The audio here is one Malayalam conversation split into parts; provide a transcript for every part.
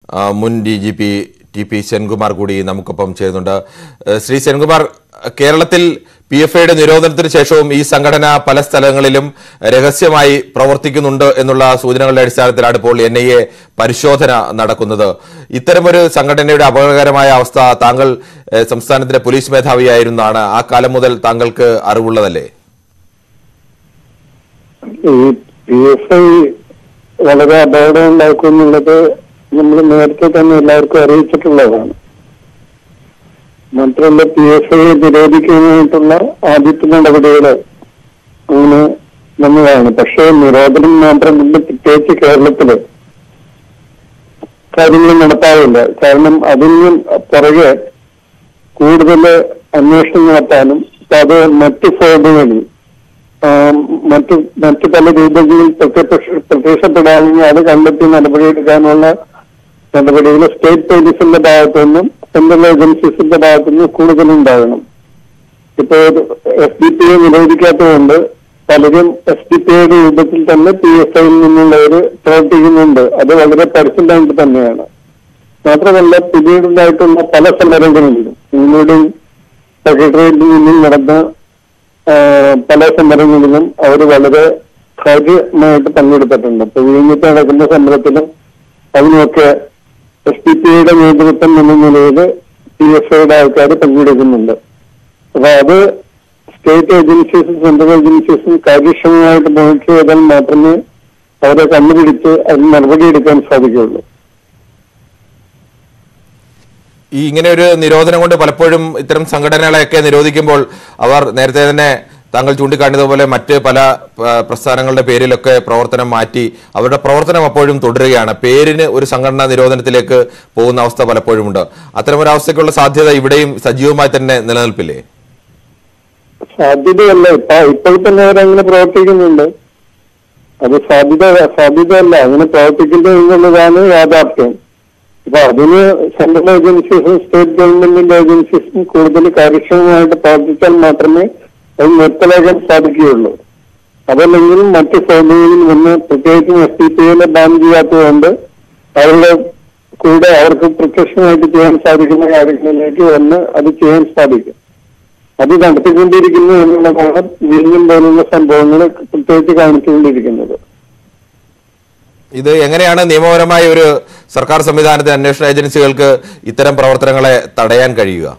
ആ, മുൻ D G P T P Senkumar കൂടി നമുക്കൊപ്പം ചേരുന്നുണ്ട് ഏഹ് ശ്രീ സെൻകുമാർ കേരളത്തിൽ പി എഫ് ഐയുടെ നിരോധനത്തിന് ശേഷവും ഈ സംഘടന പല സ്ഥലങ്ങളിലും രഹസ്യമായി പ്രവർത്തിക്കുന്നുണ്ട് എന്നുള്ള സൂചനകളുടെ അടിസ്ഥാനത്തിലാണ് ഇപ്പോൾ എൻ ഐ എ പരിശോധന നടക്കുന്നത് ഇത്തരമൊരു സംഘടനയുടെ അപകടകരമായ അവസ്ഥ താങ്കൾ ഏഹ് സംസ്ഥാനത്തിന്റെ പോലീസ് മേധാവിയായിരുന്നാണ് ആ കാലം മുതൽ താങ്കൾക്ക് അറിവുള്ളതല്ലേ ഈ പി എഫ് ഐ വളരെ അപകടം ഉണ്ടാക്കും എന്നുള്ളത് നമ്മൾ നേരത്തെ തന്നെ എല്ലാവർക്കും അറിയിച്ചിട്ടുള്ളതാണ് മാത്രമല്ല പി എഫ് ഐ നിരോധിക്കാനായിട്ടുള്ള ആദ്യത്തെ നടപടികൾ അങ്ങനെ വന്നതാണ് പക്ഷേ നിരോധനം മാത്രമല്ല പ്രത്യേകിച്ച് കേരളത്തില് കാര്യങ്ങൾ നടത്താറില്ല കാരണം അതിന് പുറകെ കൂടുതൽ അന്വേഷണം നടത്താനും ഇപ്പൊ അത് മറ്റ് ഫോമുകളിൽ ആം, മറ്റു മറ്റു പല രൂപങ്ങളിൽ പ്രത്യക്ഷ- പ്രത്യക്ഷപ്പെടാമെങ്കിൽ അത് കണ്ടെത്തി നടപടിയെടുക്കാനുള്ള നടപടികൾ സ്റ്റേറ്റ് പോലീസിന്റെ ഭാഗത്തു നിന്നും സെൻട്രൽ ഏജൻസീസിന്റെ ഭാഗത്തു നിന്നും കൂടുതലുണ്ടാകണം ഇപ്പോ എസ് ഡി പി ഐ നിരോധിക്കാത്തതുകൊണ്ട് പലരും എസ് ഡി പി ഐയുടെ രൂപത്തിൽ തന്നെ പി എസ് ഐയിൽ നിന്നുള്ളവർ പ്രവർത്തിക്കുന്നുണ്ട് അത് വളരെ പരിശുദ്ധമായിട്ട് തന്നെയാണ് മാത്രമല്ല പിന്നീടുണ്ടായിട്ടുള്ള പല സമരങ്ങളിലും ഇതിലൂടെ സെക്രട്ടേറിയറ്റിൽ നിന്നും നടന്ന ആ, പല സമരങ്ങളിലും അവർ വളരെ കാര്യമായിട്ട് പങ്കെടുത്തിട്ടുണ്ട് ഇപ്പൊ വിഴിഞ്ഞത്ത് നടക്കുന്ന സമരത്തിലും അതിനൊക്കെ എസ് ഡി പി ഐയുടെ നേതൃത്വം എന്ന നിലയിൽ പി എഫ് ഐയുടെ ആൾക്കാർ പങ്കെടുക്കുന്നുണ്ട് അപ്പൊ അത് സ്റ്റേറ്റ് ഏജൻസീസും സെൻട്രൽ ഏജൻസീസും കാര്യക്ഷമമായിട്ട് മോണിറ്റർ ചെയ്താൽ മാത്രമേ അവരെ കണ്ടുപിടിച്ച് അതിന് നടപടിയെടുക്കാൻ സാധിക്കുകയുള്ളൂ ഈ ഇങ്ങനെ ഒരു നിരോധനം കൊണ്ട് പലപ്പോഴും ഇത്തരം സംഘടനകളെയൊക്കെ നിരോധിക്കുമ്പോൾ അവർ നേരത്തെ തന്നെ താങ്കൾ ചൂണ്ടിക്കാണിയതുപോലെ മറ്റ് പല ആ, പ്രസ്ഥാനങ്ങളുടെ പേരിലൊക്കെ പ്രവർത്തനം മാറ്റി അവരുടെ പ്രവർത്തനം അപ്പോഴും തുടരുകയാണ് പേരിന് ഒരു സംഘടനാ നിരോധനത്തിലേക്ക് പോകുന്ന അവസ്ഥ പലപ്പോഴും ഉണ്ട് അത്തരമൊരവസ്ഥയ്ക്കുള്ള സാധ്യത ഇവിടെയും സജീവമായി തന്നെ നിലനിൽപ്പില്ലേ സാധ്യതയല്ല ഇപ്പൊ ഇപ്പോൾ തന്നെ അവരങ്ങനെ പ്രവർത്തിക്കുന്നുണ്ട് അത് സാധ്യത സാധ്യതയല്ല അങ്ങനെ പ്രവർത്തിക്കുന്നു എന്നുള്ളതാണ് യാഥാർത്ഥ്യം അപ്പൊ അതിന് സെൻട്രൽ ഏജൻസീസും സ്റ്റേറ്റ് ഗവൺമെന്റിന്റെ ഏജൻസീസും കൂടുതൽ കാര്യക്ഷമമായിട്ട് പ്രവർത്തിച്ചാൽ മാത്രമേ അത് നിർത്തലാക്കാൻ സാധിക്കുകയുള്ളൂ അതല്ലെങ്കിൽ മറ്റ് ഫോമുകളിൽ നിന്ന് പ്രത്യേകിച്ചും എസ് ഡി പി ഐനെ ബാൻ ചെയ്യാത്തതുകൊണ്ട് അവരുടെ കൂടെ അവർക്ക് പ്രത്യക്ഷമായിട്ട് ചെയ്യാൻ സാധിക്കുന്ന കാര്യങ്ങളിലേക്ക് വന്ന് അത് ചെയ്യാൻ സാധിക്കും അത് നടത്തിക്കൊണ്ടിരിക്കുന്നു എന്നുള്ളതാണ് വിഴിഞ്ഞം പോലുള്ള സംഭവങ്ങൾ പ്രത്യേകിച്ച് കാണിച്ചുകൊണ്ടിരിക്കുന്നത് ഇത് എങ്ങനെയാണ് നിയമപരമായ ഒരു സർക്കാർ സംവിധാനത്തിന് അന്വേഷണ ഏജൻസികൾക്ക് ഇത്തരം പ്രവർത്തനങ്ങളെ തടയാൻ കഴിയുക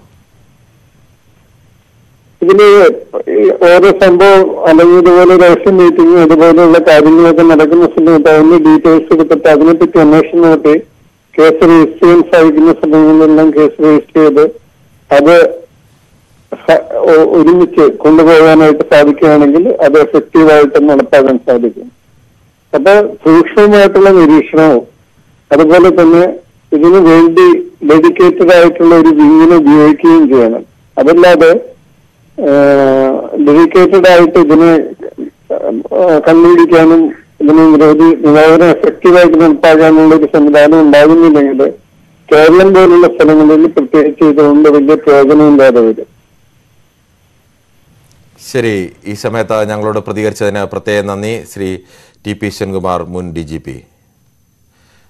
ഇതില് ഈ ഓരോ സംഭവം അല്ലെങ്കിൽ ഇതുപോലെ രഹസ്യ മീറ്റിംഗ് അതുപോലെയുള്ള കാര്യങ്ങളൊക്കെ നടക്കുന്ന സമയത്ത് അതിന്റെ ഡീറ്റെയിൽസ് എടുത്തിട്ട് അതിനെപ്പറ്റി അന്വേഷണം നടത്തി കേസ് രജിസ്റ്റർ ചെയ്യാൻ സാധിക്കുന്ന സമയങ്ങളിലെല്ലാം കേസ് രജിസ്റ്റർ ചെയ്ത് അത് സ- ഒ- ഒരുമിച്ച് കൊണ്ടുപോകാനായിട്ട് സാധിക്കുകയാണെങ്കിൽ അത് എഫക്റ്റീവായിട്ട് നടപ്പാക്കാൻ സാധിക്കും അപ്പൊ സൂക്ഷ്മമായിട്ടുള്ള നിരീക്ഷണവും അതുപോലെ തന്നെ ഇതിനു വേണ്ടി ഡെഡിക്കേറ്റഡ് ആയിട്ടുള്ള ഒരു വിങ്ങിനെ ഉപയോഗിക്കുകയും ചെയ്യണം അതല്ലാതെ ഡെഡിക്കേറ്റഡ് ആയിട്ട് ഇതിനെ ആ, കണ്ടുപിടിക്കാനും ഇതിനെ നിരോധി നിരോധനം എഫക്റ്റീവായിട്ട് നടപ്പാക്കാനുള്ള ഒരു സംവിധാനം ഉണ്ടാകുന്നില്ലെങ്കിൽ കേരളം പോലുള്ള സ്ഥലങ്ങളിൽ പ്രത്യേകിച്ച് ഇതുകൊണ്ട് വലിയ പ്രയോജനമില്ലാതെ വരും ശരി ഈ സമയത്ത് ഞങ്ങളോട് പ്രതികരിച്ചതിന് പ്രത്യേക നന്ദി ശ്രീ ടി പി സെൻകുമാർ മുൻ ഡി ജി പി